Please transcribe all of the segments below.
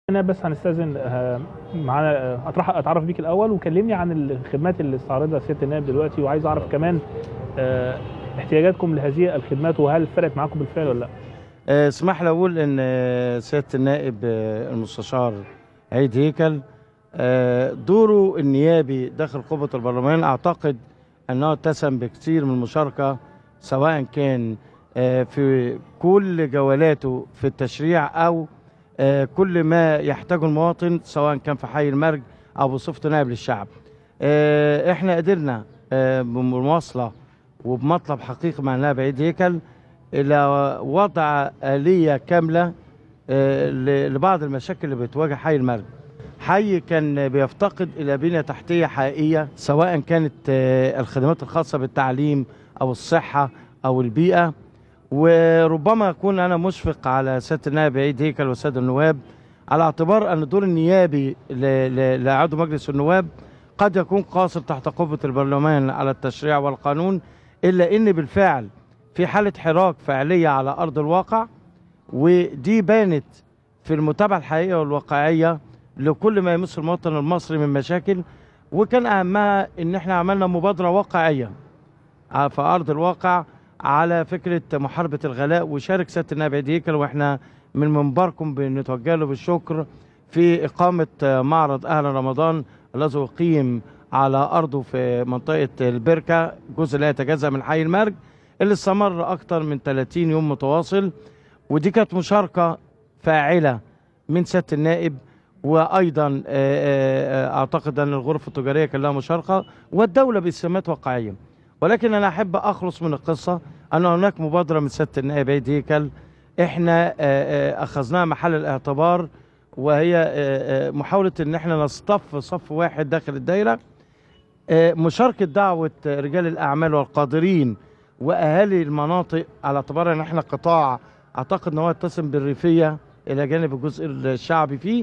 هنا بس هنستاذن آه، معانا آه، اطرح اتعرف بيك الاول وكلمني عن الخدمات اللي استعرضها سياده النائب دلوقتي وعايز اعرف كمان آه، احتياجاتكم لهذه الخدمات وهل فرقت معاكم بالفعل ولا لا؟ آه، اسمح لي اقول ان آه، سياده النائب آه، المستشار عيد هيكل آه، دوره النيابي داخل قبه البرلمان اعتقد انه اتسم بكثير من المشاركه سواء كان آه، في كل جولاته في التشريع او آه، كل ما يحتاجه المواطن سواء كان في حي المرج او بصفته نائب للشعب. آه، احنا قدرنا آه، بمواصله وبمطلب حقيقي مع النائب عيد هيكل الى وضع اليه كامله آه، ل- لبعض المشاكل اللي بتواجه حي المرج. حي كان بيفتقد الى بنيه تحتيه حقيقيه سواء كانت آه، الخدمات الخاصه بالتعليم او الصحه او البيئه وربما اكون انا مشفق على سياده النائب عيد هيكل والساده النواب على اعتبار ان الدور النيابي ل- ل- لعضو مجلس النواب قد يكون قاصر تحت قبه البرلمان على التشريع والقانون الا ان بالفعل في حاله حراك فعليه على ارض الواقع ودي بانت في المتابعه الحقيقيه والواقعيه لكل ما يمس المواطن المصري من مشاكل وكان اهمها ان احنا عملنا مبادره واقعيه ع- في ارض الواقع على فكره محاربه الغلاء وشارك سياده النائب عيد هيكل واحنا من منبركم بنتوجه له بالشكر في اقامه آه، معرض اهل رمضان الذي اقيم على ارضه في منطقه البركه جزء لا يتجزا من حي المرج اللي استمر اكثر من 30 يوم متواصل ودي كانت مشاركه فاعله من سياده النائب وايضا آه، آه، آه، اعتقد ان الغرفه التجاريه كان لها مشاركه والدوله باسهامات واقعيه ولكن انا احب اخلص من القصه ان هناك مبادره من سياده النائب عيد هيكل احنا آه، آه، اخذناها محل الاعتبار وهي آه، آه، محاوله ان احنا نصطف صف واحد داخل الدايره آه، مشاركه دعوه رجال الاعمال والقادرين واهالي المناطق على اعتبار ان احنا قطاع اعتقد ان هو يتسم بالريفيه الى جانب الجزء الشعبي فيه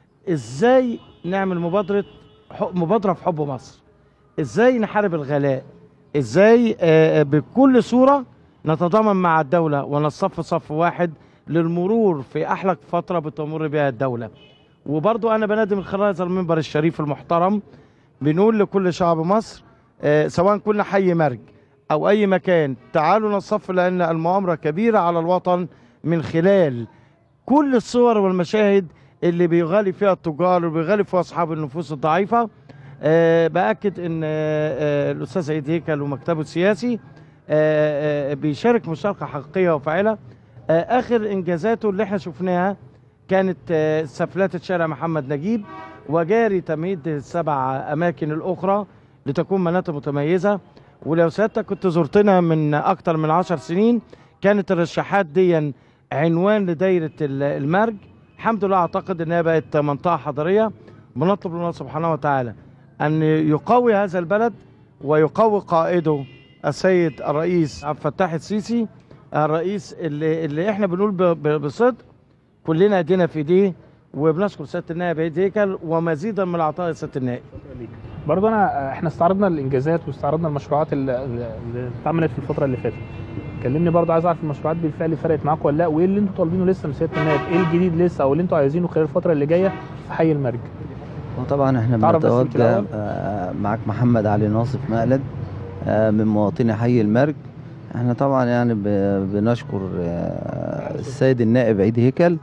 ازاي نعمل مبادره ح- مبادره في حب مصر ازاي نحارب الغلاء ازاي آه، آه، بكل صوره نتضامن مع الدوله ونصف صف واحد للمرور في احلى فتره بتمر بها الدوله وبرضو انا بنادي من خلال هذا المنبر الشريف المحترم بنقول لكل شعب مصر آه، سواء كنا حي مرج او اي مكان تعالوا نصف لان المؤامره كبيره على الوطن من خلال كل الصور والمشاهد اللي بيغالي فيها التجار وبيغالي فيها اصحاب النفوس الضعيفه أه باكد ان أه آه، الاستاذ عيد هيكل ومكتبه السياسي أه آه، بيشارك مشاركه حقيقيه وفاعله أه اخر انجازاته اللي احنا شفناها كانت أه سفلات شارع محمد نجيب وجاري تمهيد السبع اماكن الاخرى لتكون مناطق متميزه ولو سيادتك كنت زرتنا من اكتر من عشر سنين كانت الرشاحات دي عنوان لدايره ال- المرج الحمد لله اعتقد انها بقت منطقه حضريه بنطلب من الله سبحانه وتعالى ان يقوي هذا البلد ويقوي قائده السيد الرئيس عبد الفتاح السيسي الرئيس اللي, اللي احنا بنقول ب- ب- بصدق كلنا ايدينا في ايديه وبنشكر سياده النائب عيد هيكل ومزيدا من العطاء سياده النائب برضه انا احنا استعرضنا الانجازات واستعرضنا المشروعات اللي اللي اتعملت في الفتره اللي فاتت كلمني برضه عايز اعرف المشروعات بالفعل فرقت معاكم ولا لا وايه اللي انتوا طالبينه لسه من سياده النائب ايه الجديد لسه او اللي انتوا عايزينه خلال الفتره اللي جايه في حي المرج وطبعا احنا تعرف بس يمكن بنتوجه الأول؟ آه، معك محمد علي ناصف مقلد آه، من مواطني حي المرج احنا طبعا يعني ب- بنشكر آه، السيد النائب عيد هيكل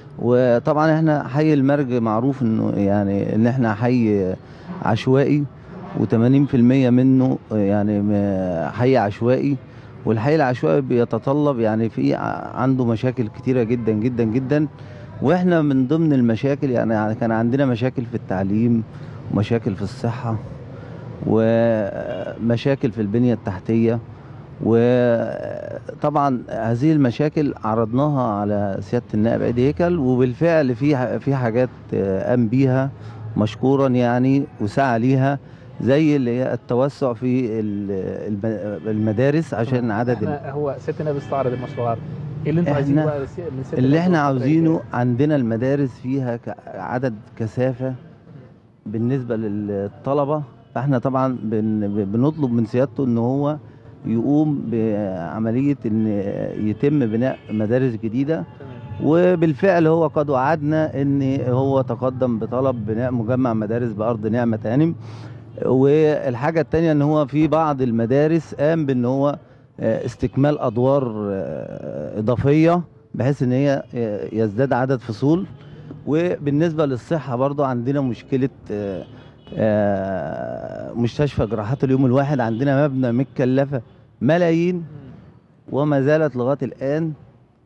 وطبعا احنا حي المرج معروف انه يعني ان احنا حي عشوائي و80% منه يعني م- حي عشوائي والحي العشوائي بيتطلب يعني في ع- عنده مشاكل كتيرة جدا جدا جدا واحنا من ضمن المشاكل يعني كان عندنا مشاكل في التعليم ومشاكل في الصحة ومشاكل في البنية التحتية وطبعا هذه المشاكل عرضناها على سيادة النائب عيد هيكل وبالفعل في في حاجات آه، قام بيها مشكورا يعني وسعى ليها زي اللي هي التوسع في ال- الم- المدارس عشان عدد ال- احنا هو سياده النائب استعرض المشروعات ايه اللي انتوا إحنا- عايزينه بقى لسي- من سياده اللي النائب احنا الفترة الجاية؟ عاوزينه عندنا المدارس فيها ك- عدد كثافة بالنسبة للطلبة فاحنا طبعا بن- بنطلب من سيادته ان هو يقوم بعملية ان يتم بناء مدارس جديدة تمام. وبالفعل هو قد وعدنا ان هو تقدم بطلب بناء مجمع مدارس بارض نعمه هانم والحاجه التانية ان هو في بعض المدارس قام بان هو آه، استكمال ادوار آه، اضافيه بحيث ان هي آه، يزداد عدد فصول وبالنسبه للصحه برضو عندنا مشكله آه، آه، مستشفى جراحات اليوم الواحد عندنا مبنى متكلفه ملايين وما زالت لغايه الان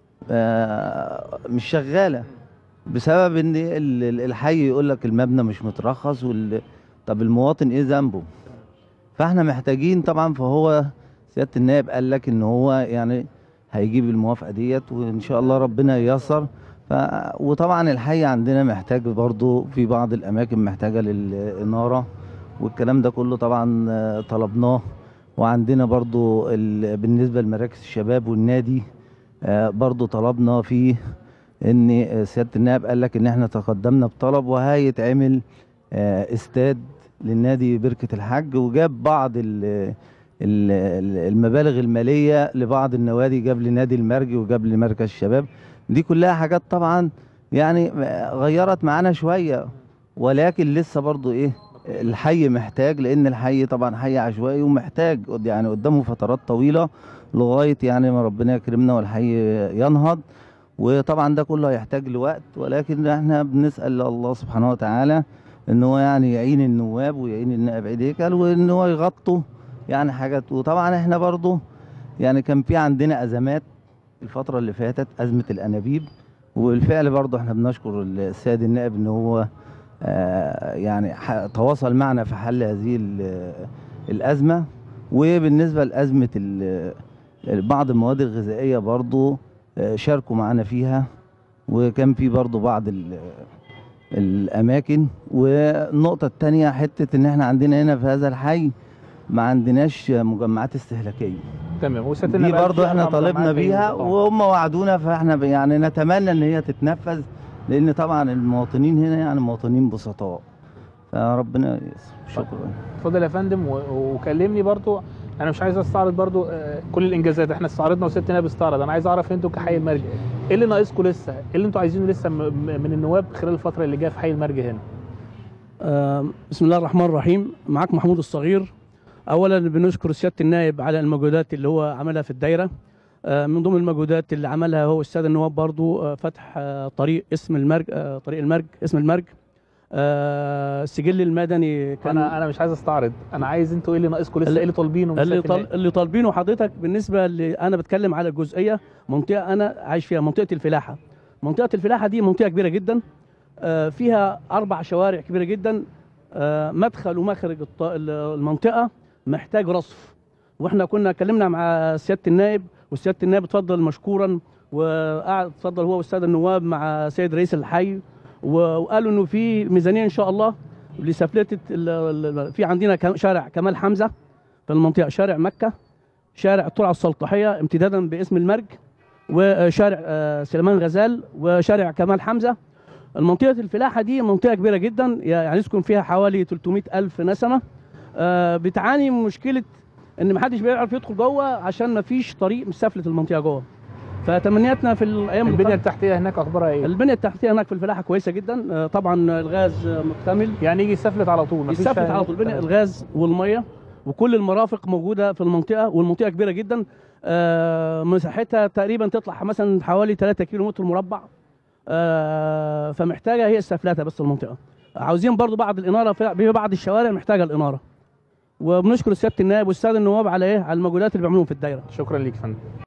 آه، مش شغاله بسبب ان ال- ال- الحي يقول لك المبنى مش مترخص وال... طب المواطن ايه ذنبه فاحنا محتاجين طبعا فهو سياده النائب قال لك ان هو يعني هيجيب الموافقه ديت وان شاء الله ربنا ييسر ف... وطبعا الحي عندنا محتاج برضو في بعض الاماكن محتاجه للاناره والكلام ده كله طبعا آه، طلبناه وعندنا برضو ال... بالنسبه لمراكز الشباب والنادي آه، برضو طلبنا فيه ان آه، سياده النائب قال لك ان احنا تقدمنا بطلب وهيتعمل آه، استاد للنادي بركه الحج وجاب بعض ال ال- ال- المبالغ الماليه لبعض النوادي جاب لنادي المرج وجاب لمركز الشباب دي كلها حاجات طبعا يعني غيرت معانا شويه ولكن لسه برضو ايه الحي محتاج لان الحي طبعا حي عشوائي ومحتاج يعني قدامه فترات طويله لغايه يعني ما ربنا يكرمنا والحي ينهض وطبعا ده كله هيحتاج لوقت ولكن احنا بنسال الله سبحانه وتعالى ان هو يعني يعين النواب ويعين النائب عيد هيكل وان هو يغطوا يعني حاجات وطبعا احنا برضو يعني كان في عندنا ازمات الفتره اللي فاتت ازمه الانابيب وبالفعل برضو احنا بنشكر السيد النائب ان هو آه، يعني ح- تواصل معنا في حل هذه ال- الازمه وبالنسبه لازمه ال- بعض المواد الغذائيه برضو آه، شاركوا معنا فيها وكان في برضو بعض ال- الاماكن والنقطه الثانيه حته ان احنا عندنا هنا في هذا الحي ما عندناش مجمعات استهلاكيه تمام وسياده دي النائب برضو في احنا أربع طالبنا مجموعات بيها بعيدة طبعاً. وهم وعدونا فاحنا ب- يعني نتمنى ان هي تتنفذ لان طبعا المواطنين هنا يعني مواطنين بسطاء فربنا ييسر شكرا اتفضل يا فندم و- وكلمني برضو انا مش عايز استعرض برضو آه، كل الانجازات احنا استعرضنا وسياده النائب استعرض انا عايز اعرف انتوا كحي المرج ايه اللي ناقصكم لسه ايه اللي انتوا عايزينه لسه م- م- من النواب خلال الفتره اللي جايه في حي المرج هنا آه، بسم الله الرحمن الرحيم معاك محمود الصغير اولا بنشكر سياده النائب على المجهودات اللي هو عملها في الدايره آه، من ضمن المجهودات اللي عملها هو الساده النواب برضو آه، فتح آه، طريق اسم المرج آه، طريق المرج اسم المرج آه، السجل المدني كان انا انا مش عايز استعرض انا عايز انتوا ايه اللي ناقصكم لسه اللي- ايه اللي طالبينه من اللي سيادة طال... النائب؟ اللي طالبينه حضرتك بالنسبه اللي انا بتكلم على جزئيه منطقه انا عايش فيها منطقه الفلاحه منطقه الفلاحه دي منطقه كبيره جدا آه، فيها اربع شوارع كبيره جدا آه، مدخل ومخرج الط- ال- المنطقه محتاج رصف واحنا كنا اتكلمنا مع سياده النائب وسياده النائب اتفضل مشكورا وقعد اتفضل هو والساده النواب مع سيد رئيس الحي و- وقالوا انه في ميزانيه ان شاء الله لسفلته ال- ال- في عندنا كم- شارع كمال حمزه في المنطقه شارع مكه شارع الطلعه السلطحيه امتدادا باسم المرج وشارع آه، سليمان غزال وشارع كمال حمزه المنطقه الفلاحه دي منطقه كبيره جدا يعني يسكن فيها حوالي 300 الف نسمه آه، بتعاني من مشكله ان محدش بيعرف يدخل جوه عشان ما فيش طريق مسافله المنطقه جوه فتمنياتنا في الايام البنيه القادمة- التحتيه هناك اخبارها ايه البنيه التحتيه هناك في الفلاحه كويسه جدا آه، طبعا الغاز آه، مكتمل يعني يجي يسفلت على طول مفيش يستفلت على طول بين تمام. الغاز والميه وكل المرافق موجوده في المنطقه والمنطقه كبيره جدا آه، مساحتها تقريبا تطلع مثلا حوالي 3 كيلو متر مربع آه، فمحتاجه هي استفلاتها بس المنطقه عاوزين برضو بعض الاناره في في بعض الشوارع محتاجه الاناره وبنشكر سياده النائب والساده النواب على ايه على المجهودات اللي بيعملوهم في الدايره شكرا ليك يا فندم